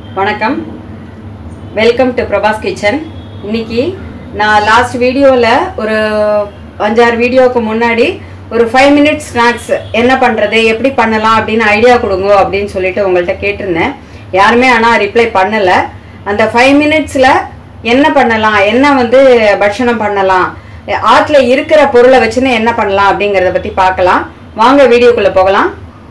வணக்கம் welcome to Prabhas kitchen இன்னைக்கு நான் லாஸ்ட் வீடியோவில் ஒரு அஞ்சாறு வீடியோவுக்கு முன்னாடி ஒரு ஃபைவ் மினிட்ஸ் ஸ்நாக்ஸ் என்ன பண்ணுறது எப்படி பண்ணலாம் அப்படின்னு ஐடியா கொடுங்க அப்படின்னு சொல்லிட்டு உங்கள்கிட்ட கேட்டிருந்தேன் யாருமே ஆனால் ரிப்ளை பண்ணலை அந்த ஃபைவ் மினிட்ஸில் என்ன பண்ணலாம் என்ன வந்து பட்சணம் பண்ணலாம் ஆற்றுல இருக்கிற பொருளை வச்சுன்னு என்ன பண்ணலாம் அப்படிங்கிறத பற்றி பார்க்கலாம் வாங்க வீடியோக்குள்ளே போகலாம்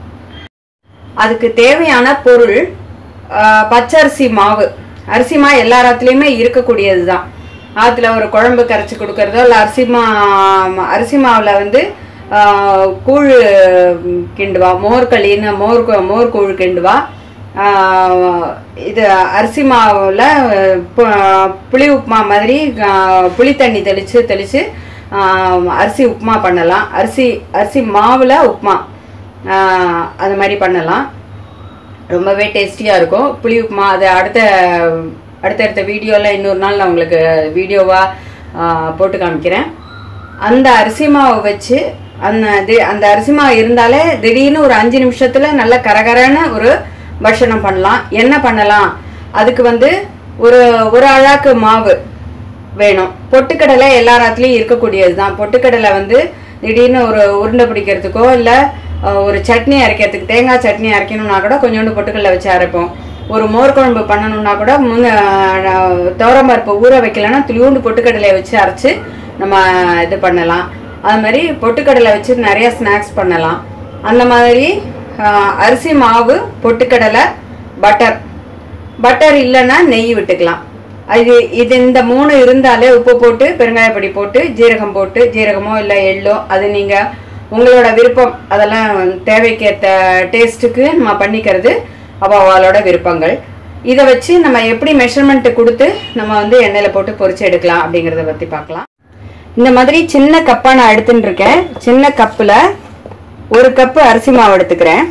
அதுக்கு தேவையான பொருள் ஆஹ், பச்சரிசி மாவு அரிசி மா எல்லா இடத்துலையுமே இருக்கக்கூடியது தான் ஆற்றுல ஒரு குழம்பு கரைச்சி கொடுக்கறதோ இல்லை அரிசி மா அரிசி மாவில் வந்து ஆஹ், கூழ் கிண்டுவா மோர் களின்னு மோர் கு- மோர் கூழ் கிண்டுவா ஆஹ், இது அரிசி மாவில் புளி உப்புமா மாதிரி ஆஹ், புளி தண்ணி தெளித்து தெளித்து அரிசி உப்புமா பண்ணலாம் அரிசி அரிசி மாவில் உப்புமா ஆஹ் அது மாதிரி பண்ணலாம் ரொம்பவே டேஸ்டியாக இருக்கும் புளி உப்புமா அது அடுத்த அடுத்தடுத்த வீடியோவில் இன்னொரு நாள் நான் உங்களுக்கு வீடியோவாக போட்டு காமிக்கிறேன் அந்த அரிசி மாவை வச்சு அந்த தி- அந்த அரிசி மாவு இருந்தாலே திடீர்னு ஒரு அஞ்சு நிமிஷத்தில் நல்ல கரகரன்னு ஒரு பட்சணம் பண்ணலாம் என்ன பண்ணலாம் அதுக்கு வந்து ஒரு ஒரு அழாக்கு மாவு வேணும் பொட்டுக்கடலை எல்லா ராத்துலேயும் இருக்கக்கூடியது தான் பொட்டுக்கடலை வந்து திடீர்னு ஒரு உருண்டை பிடிக்கிறதுக்கோ இல்லை ஒரு சட்னி அரைக்கிறதுக்கு தேங்காய் சட்னி அரைக்கணும்னா கூட கொஞ்சோண்டு பொட்டுக்கடலை வச்சு அரைப்போம் ஒரு மோர் குழம்பு பண்ணணும்னா கூட முன்ன துவரம்பருப்பு ஊற வைக்கலன்னா துளியூண்டு பொட்டுக்கடலையை வச்சு அரைச்சு நம்ம இது பண்ணலாம் அது மாதிரி பொட்டுக்கடலை வச்சு நிறைய ஸ்நாக்ஸ் பண்ணலாம் அந்த மாதிரி ஆஹ், அரிசி மாவு பொட்டுக்கடலை பட்டர் பட்டர் இல்லைன்னா நெய் விட்டுக்கலாம் இது இது இந்த மூணு இருந்தாலே உப்பு போட்டு பெருங்காயப்பொடி போட்டு ஜீரகம் போட்டு ஜீரகமோ இல்லை எள்ளோ அது நீங்கள் உங்களோட விருப்பம் அதெல்லாம் தேவைக்கேற்ற டேஸ்ட்டுக்கு நம்ம பண்ணிக்கிறது அவளோட விருப்பங்கள் இதை வச்சு நம்ம எப்படி மெஷர்மெண்ட்டு கொடுத்து நம்ம வந்து எண்ணெயில் போட்டு பொரிச்சு எடுக்கலாம் அப்படிங்கிறத பற்றி பார்க்கலாம் இந்த மாதிரி சின்ன கப்பாக நான் எடுத்துட்டு இருக்கேன் சின்ன கப்பில் ஒரு கப்பு அரிசி மாவு எடுத்துக்கிறேன்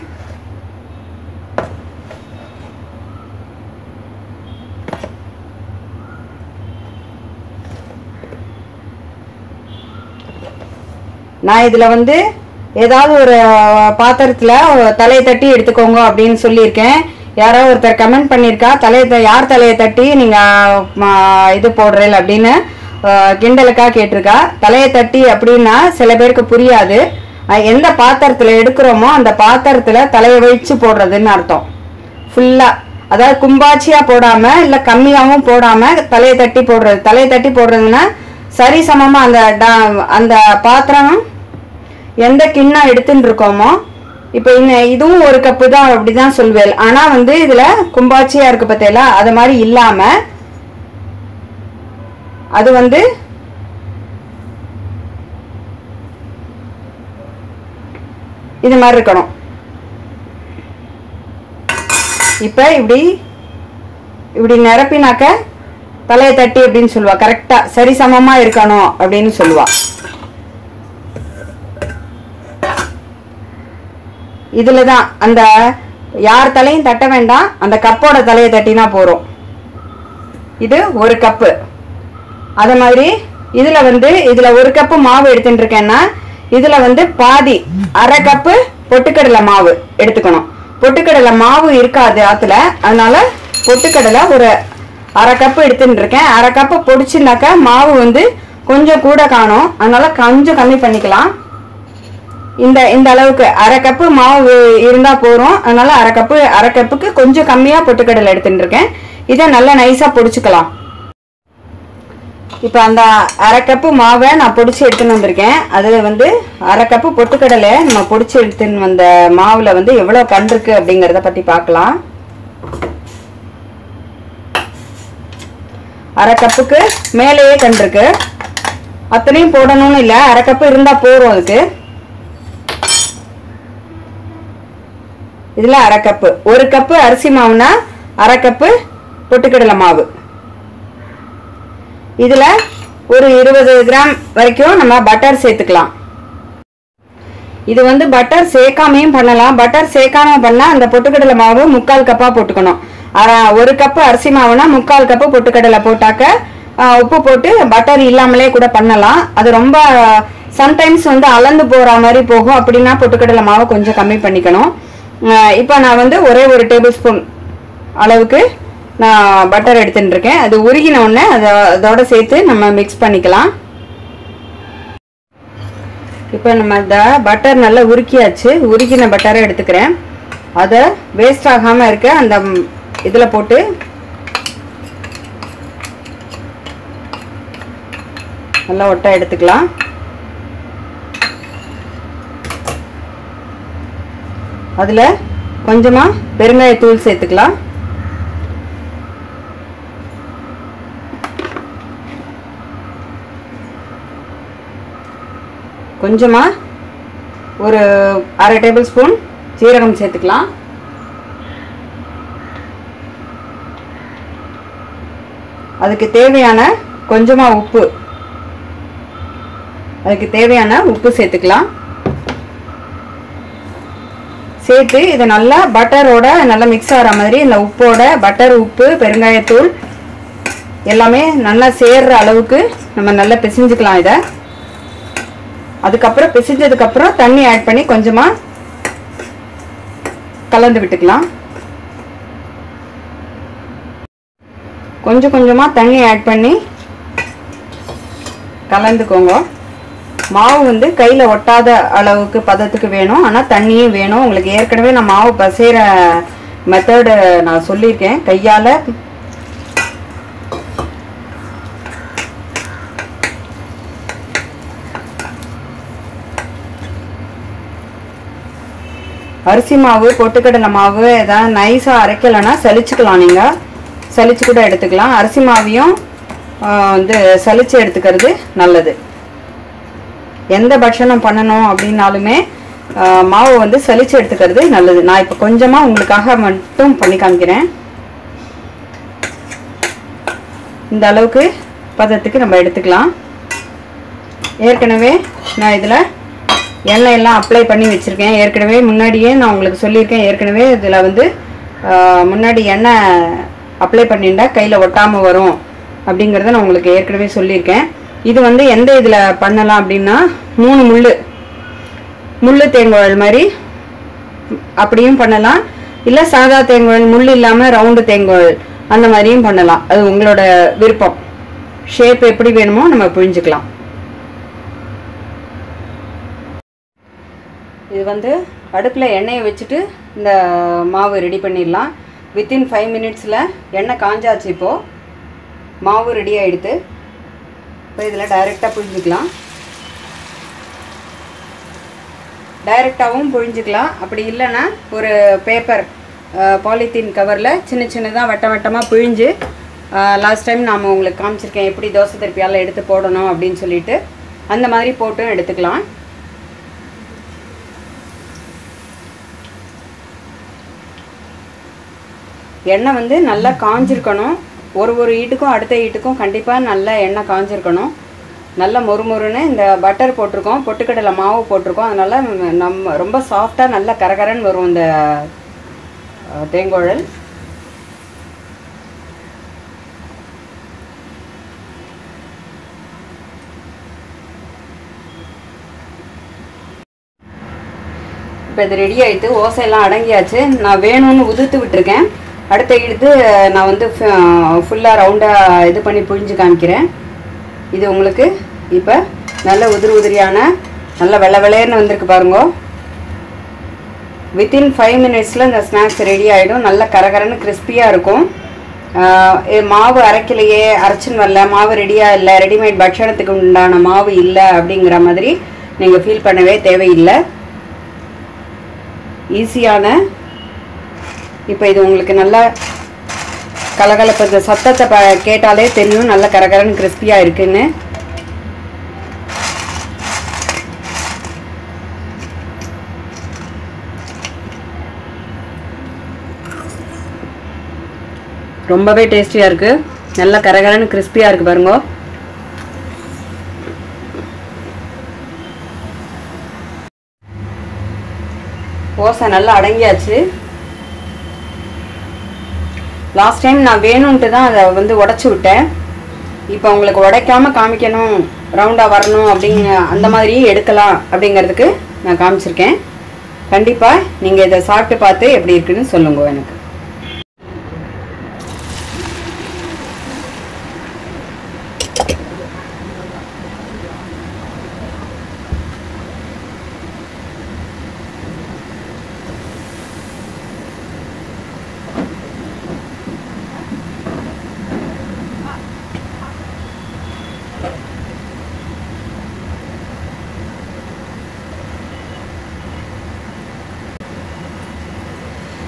நான் இதில் வந்து ஏதாவது ஒரு பாத்திரத்தில் தலையை தட்டி எடுத்துக்கோங்க அப்படின்னு சொல்லியிருக்கேன் யாரோ ஒருத்தர் கமெண்ட் பண்ணியிருக்கா தலையை த- யார் தலையை தட்டி நீங்கள் இது போடுறீங்க அப்படின்னு அஹ், கிண்டலுக்காக கேட்டிருக்கா தலையை தட்டி அப்படின்னா சில பேருக்கு புரியாது அஹ், எந்த பாத்திரத்தில் எடுக்கிறோமோ அந்த பாத்திரத்தில் தலையை வச்சு போடுறதுன்னு அர்த்தம் ஃபுல்லாக அதாவது கும்பாச்சியாக போடாமல் இல்லை கம்மியாகவும் போடாமல் தலையை தட்டி போடுறது தலையை தட்டி போடுறதுன்னா சரி சமமாக அந்த டா- அந்த பாத்திரம் எந்த கிண்ணம் எடுத்துட்டு இருக்கோமோ இப்போ இன்ன இதுவும் ஒரு கப்பு தான் அப்படி தான் சொல்வேன் ஆனால் வந்து இதில் கும்பாச்சியாக இருக்கு பார்த்தீங்களா அது மாதிரி இல்லாமல் அது வந்து இது மாதிரி இருக்கணும் இப்போ இப்படி இப்படி நிரப்பினாக்க தலையை தட்டி அப்படின்னு சொல்லுவா கரெக்டாக சரி சமமாக இருக்கணும் அப்படின்னு சொல்லுவா இதுல தான் அந்த யார் தலையும் தட்ட வேண்டாம் அந்த கப்போட தலையை தட்டினா போறோம் இது ஒரு கப்பு அதே மாதிரி இதுல வந்து இதுல ஒரு கப்பு மாவு எடுத்துட்டு இருக்கேன்னா இதுல வந்து பாதி அரை கப்பு பொட்டுக்கடலை மாவு எடுத்துக்கணும் பொட்டுக்கடலை மாவு இருக்காது ஆத்துல அதனால பொட்டுக்கடலை ஒரு அரை கப்பு எடுத்துட்டு இருக்கேன் அரை கப்பு பொடிச்சுனாக்கா மாவு வந்து கொஞ்சம் கூட காணும் அதனால கொஞ்சம் கம்மி பண்ணிக்கலாம் இந்த இந்த அளவுக்கு அரை கப்பு மாவு இருந்தா போறோம் அதனால அரை கப்பு அரை கப்புக்கு கொஞ்சம் கம்மியா பொட்டுக்கடலை எடுத்துட்டு இருக்கேன் இதை நல்லா நைஸா பொடிச்சுக்கலாம் இப்போ அந்த அரை கப்பு மாவை நான் பொடிச்சு எடுத்துன்னு வந்திருக்கேன் அதில் வந்து அரை கப்பு பொட்டுக்கடலை நம்ம பொடிச்சு எடுத்துன்னு வந்த மாவில் வந்து எவ்வளோ கண் இருக்கு அப்படிங்கிறத பற்றி பார்க்கலாம் அரை கப்புக்கு மேலேயே கண் இருக்கு அத்தனையும் போடணும்னு இல்லை அரை கப்பு இருந்தால் போதும் அதுக்கு இதில் அரை கப்பு ஒரு கப்பு அரிசி மாவுனா அரை கப்பு பொட்டுக்கடலை மாவு இதில் ஒரு இருபது கிராம் வரைக்கும் நம்ம பட்டர் சேர்த்துக்கலாம் இது வந்து பட்டர் சேர்க்காமையும் பண்ணலாம் பட்டர் சேர்க்காம பண்ணால் அந்த பொட்டுக்கடலை மாவு முக்கால் கப்பாக போட்டுக்கணும் அரை- ஒரு கப்பு அரிசி மாவுனா முக்கால் கப்பு பொட்டுக்கடலை போட்டாக்க ஆ, உப்பு போட்டு பட்டர் இல்லாமலே கூட பண்ணலாம் அது ரொம்ப சம்டைம்ஸ் வந்து அளந்து போகிற மாதிரி போகும் அப்படின்னா பொட்டுக்கடலை மாவை கொஞ்சம் கம்மி பண்ணிக்கணும் இப்போ நான் வந்து ஒரே ஒரு டேபிள் ஸ்பூன் அளவுக்கு நான் பட்டர் எடுத்துட்டு இருக்கேன் அது உருகின உடனே அதை அதோட சேர்த்து நம்ம மிக்ஸ் பண்ணிக்கலாம் இப்போ நம்ம இந்த பட்டர் நல்லா உருக்கியாச்சு உருக்கின பட்டரை எடுத்துக்கிறேன் அதை வேஸ்ட் ஆகாமல் இருக்க அந்த இதில் போட்டு நல்லா ஒட்டை எடுத்துக்கலாம் அதில் கொஞ்சமாக பெருங்காயத்தூள் சேர்த்துக்கலாம் கொஞ்சமாக ஒரு அரை டேபிள் ஸ்பூன் சீரகம் சேர்த்துக்கலாம் அதுக்கு தேவையான கொஞ்சமாக உப்பு அதுக்கு தேவையான உப்பு சேர்த்துக்கலாம் சேர்த்து இதை நல்லா பட்டரோட நல்லா மிக்ஸ் ஆகிற மாதிரி இந்த உப்போட பட்டர் உப்பு பெருங்காயத்தூள் எல்லாமே நல்லா சேர்ற அளவுக்கு நம்ம நல்லா பிசைஞ்சுக்கலாம் இதை அதுக்கப்புறம் பிசைஞ்சதுக்கப்புறம் தண்ணி ஆட் பண்ணி கொஞ்சமாக கலந்து விட்டுக்கலாம் கொஞ்சம் கொஞ்சமாக தண்ணி ஆட் பண்ணி கலந்துக்கோங்க மாவு வந்து கையில் ஒட்டாத அளவுக்கு பதத்துக்கு வேணும் ஆனால் தண்ணியும் வேணும் உங்களுக்கு ஏற்கனவே நான் மாவு பசைகிற மெத்தடு நான் சொல்லியிருக்கேன் கையால் அரிசி மாவு பொட்டுக்கடலை மாவு ஏதாவது நைஸாக அரைக்கலைன்னா சலிச்சுக்கலாம் நீங்கள் சலிச்சு கூட எடுத்துக்கலாம் அரிசி மாவையும் வந்து சலிச்சு எடுத்துக்கிறது நல்லது எந்த பட்சணம் பண்ணணும் அப்படின்னாலுமே மாவு வந்து சலிச்சு எடுத்துக்கிறது நல்லது நான் இப்போ கொஞ்சமாக உங்களுக்காக மட்டும் பண்ணி காமிக்கிறேன் இந்த அளவுக்கு பதத்துக்கு நம்ம எடுத்துக்கலாம் ஏற்கனவே நான் இதில் எண்ணெய் எல்லாம் அப்ளை பண்ணி வச்சுருக்கேன் ஏற்கனவே முன்னாடியே நான் உங்களுக்கு சொல்லியிருக்கேன் ஏற்கனவே இதில் வந்து முன்னாடி எண்ணெய் அப்ளை பண்ணிட்டா கையில் ஒட்டாமல் வரும் அப்படிங்கிறத நான் உங்களுக்கு ஏற்கனவே சொல்லியிருக்கேன் இது வந்து எந்த இதில் பண்ணலாம் அப்படின்னா மூணு முள் முள் தேங்குழல் மாதிரி அப்படியும் பண்ணலாம் இல்லை சாதா தேங்குழல் முள் இல்லாமல் ரவுண்டு தேங்குழல் அந்த மாதிரியும் பண்ணலாம் அது உங்களோட விருப்பம் ஷேப் எப்படி வேணுமோ நம்ம புரிஞ்சுக்கலாம் இது வந்து அடுப்பில் எண்ணெயை வச்சுட்டு இந்த மாவு ரெடி பண்ணிடலாம் வித்தின் ஃபைவ் மினிட்ஸில் எண்ணெய் காஞ்சாச்சு இப்போது மாவு ரெடி ஆகிடுது இப்போ இதில் டைரெக்டாக புழிஞ்சிக்கலாம் டைரெக்டாகவும் புழிஞ்சிக்கலாம் அப்படி இல்லைன்னா ஒரு பேப்பர் பாலித்தீன் கவரில் சின்ன சின்னதாக வட்ட வட்டமாக புழிஞ்சு லாஸ்ட் டைம் நாம் உங்களுக்கு காமிச்சிருக்கேன் எப்படி தோசை திருப்பியால் எடுத்து போடணும் அப்படின்னு சொல்லிட்டு அந்த மாதிரி போட்டும் எடுத்துக்கலாம் எண்ணெய் வந்து நல்லா காஞ்சிருக்கணும் ஒரு ஒரு ஈட்டுக்கும் அடுத்த ஈட்டுக்கும் கண்டிப்பாக நல்லா எண்ணெய் காஞ்சிருக்கணும் நல்ல மொறுமொறுன்னு இந்த பட்டர் போட்டிருக்கோம் பொட்டுக்கடலை மாவு போட்டிருக்கோம் அதனால் நம்ம ரொம்ப சாஃப்டாக நல்லா கரகரன்னு வரும் இந்த தேங்குழல் இப்போ இது ரெடி ஆகிட்டு ஓசையெல்லாம் அடங்கியாச்சு நான் வேணும்னு உதுத்து விட்டுருக்கேன் அடுத்த எடுத்து நான் வந்து ஃபுல்லாக ரவுண்டாக இது பண்ணி புழிஞ்சு காமிக்கிறேன் இது உங்களுக்கு இப்போ நல்ல உதிரி உதிரியான நல்ல வெள்ளை வெள்ளையர்னு வந்திருக்கு பாருங்க வித்தின் ஃபைவ் மினிட்ஸில் இந்த ஸ்நாக்ஸ் ரெடி ஆகிடும் நல்ல கரகரன்னு கிறிஸ்பியாக இருக்கும் மாவு அரைக்கலையே அரைச்சின்னு வரல மாவு ரெடியாக இல்லை ரெடிமேட் பட்சணத்துக்கு உண்டான மாவு இல்லை அப்படிங்கிற மாதிரி நீங்கள் ஃபீல் பண்ணவே தேவையில்லை ஈஸியான இப்போ இது உங்களுக்கு நல்லா கலகலப்பு இந்த சத்தத்தை ப கேட்டாலே தெரியும் நல்ல கரகரன்னு கிறிஸ்பியாக இருக்குன்னு ரொம்பவே டேஸ்டியாக இருக்குது நல்லா கரகரன்னு கிறிஸ்பியாக இருக்குது பாருங்க ஓசை நல்லா அடங்கியாச்சு லாஸ்ட் டைம் நான் வேணும்ன்ட்டு தான் அதை வந்து உடச்சி விட்டேன் இப்போ உங்களுக்கு உடைக்காம காமிக்கணும் ரவுண்டாக வரணும் அப்படிங்க அந்த மாதிரி எடுக்கலாம் அப்படிங்கிறதுக்கு நான் காமிச்சிருக்கேன் கண்டிப்பாக நீங்கள் இதை சாப்பிட்டு பார்த்து எப்படி இருக்குன்னு சொல்லுங்க எனக்கு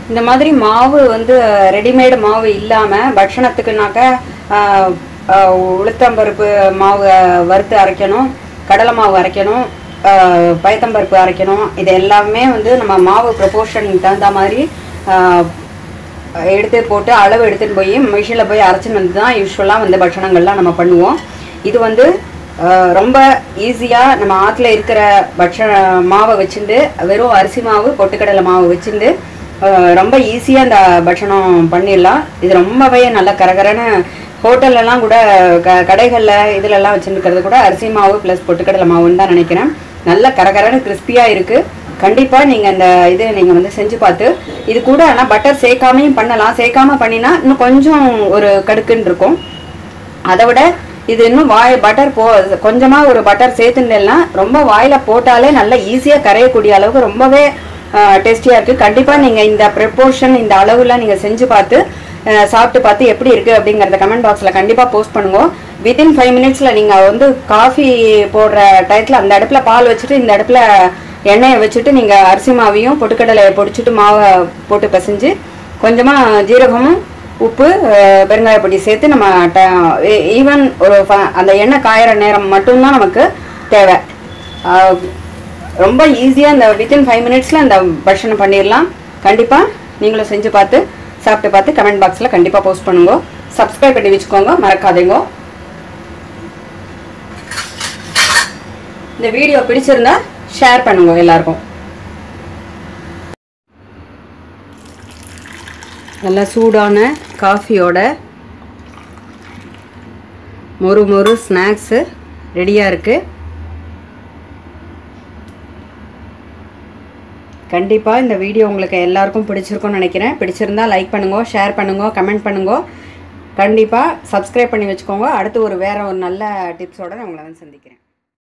இந்த மாதிரி மாவு வந்து ரெடிமேடு மாவு இல்லாமல் பட்சணத்துக்குனாக்க ஆஹ், ஆஹ், உளுத்தம்பருப்பு மாவு வறுத்து அரைக்கணும் கடலை மாவு அரைக்கணும் ஆஹ், பயத்தம்பருப்பு அரைக்கணும் இது எல்லாமே வந்து நம்ம மாவு ப்ரொபோர்ஷன் தகுந்த மாதிரி ஆஹ், எடுத்து போட்டு அளவு எடுத்துன்னு போய் மிஷினில் போய் அரைச்சின்னு வந்து தான் யூஸ்வலாக வந்து பட்சணங்கள்லாம் நம்ம பண்ணுவோம் இது வந்து அஹ், ரொம்ப ஈஸியாக நம்ம ஆற்றுல இருக்கிற பட்ச மாவை வச்சுட்டு வெறும் அரிசி மாவு பொட்டுக்கடலை மாவு வச்சுட்டு அஹ், ரொம்ப ஈஸியாக இந்த பட்சணம் பண்ணிடலாம் இது ரொம்பவே நல்ல கரகரன்னு ஹோட்டல்லலாம் கூட க கடைகளில் இதிலெல்லாம் வச்சுருக்கிறது கூட அரிசி மாவு ப்ளஸ் பொட்டுக்கடலை மாவுன்னு தான் நினைக்கிறேன் நல்ல கரகரன்னு கிறிஸ்பியாக இருக்குது கண்டிப்பாக நீங்கள் இந்த இது நீங்கள் வந்து செஞ்சு பார்த்து இது கூட ஆனால் பட்டர் சேர்க்காமையும் பண்ணலாம் சேர்க்காம பண்ணினா இன்னும் கொஞ்சம் ஒரு கடுக்குன்னு இருக்கும் அதை விட இது இன்னும் வாய் பட்டர் போ கொஞ்சமாக ஒரு பட்டர் சேர்த்துனா ரொம்ப வாயில் போட்டாலே நல்லா ஈஸியாக கரையக்கூடிய அளவுக்கு ரொம்பவே டேஸ்டியாக இருக்குது கண்டிப்பாக நீங்கள் இந்த ப்ரிப்போர்ஷன் இந்த அளவில் நீங்கள் செஞ்சு பார்த்து அஹ், சாப்பிட்டு பார்த்து எப்படி இருக்குது அப்படிங்கிறத கமெண்ட் பாக்ஸில் கண்டிப்பாக போஸ்ட் பண்ணுங்க வித்தின் ஃபைவ் மினிட்ஸில் நீங்கள் வந்து காஃபி போடுற டயத்தில் அந்த அடுப்பில் பால் வச்சுட்டு இந்த அடுப்பில் எண்ணெயை வச்சுட்டு நீங்கள் அரிசி மாவையும் பொட்டுக்கடலையை பொடிச்சிட்டு மாவை போட்டு பிசைஞ்சு கொஞ்சமாக ஜீரகமும் உப்பு அஹ், பெருங்காய பொடி சேர்த்து நம்ம ஈவன் ஒரு ஃப- அந்த எண்ணெய் காயிற நேரம் மட்டும்தான் நமக்கு தேவை அஹ், ரொம்ப ஈஸியாக இந்த வித்தின் ஃபைவ் மினிட்ஸில் இந்த பட்சணம் பண்ணிடலாம் கண்டிப்பாக நீங்களும் செஞ்சு பார்த்து சாப்பிட்டு பார்த்து கமெண்ட் பாக்ஸில் கண்டிப்பாக போஸ்ட் பண்ணுங்க சப்ஸ்கிரைப் பண்ணி வச்சுக்கோங்க மறக்காதீங்க இந்த வீடியோ பிடிச்சிருந்தா ஷேர் பண்ணுங்க எல்லாருக்கும் நல்லா சூடான காஃபியோட மொறு மொறு ஸ்நாக்ஸு ரெடியாக இருக்குது கண்டிப்பாக இந்த வீடியோ உங்களுக்கு எல்லாருக்கும் பிடிச்சிருக்கும்னு நினைக்கிறேன் பிடிச்சிருந்தா லைக் பண்ணுங்க ஷேர் பண்ணுங்க கமெண்ட் பண்ணுங்க கண்டிப்பாக சப்ஸ்கிரைப் பண்ணி வச்சுக்கோங்க அடுத்து ஒரு வேற ஒரு நல்ல டிப்ஸோட நான் உங்களை வந்து சந்திக்கிறேன்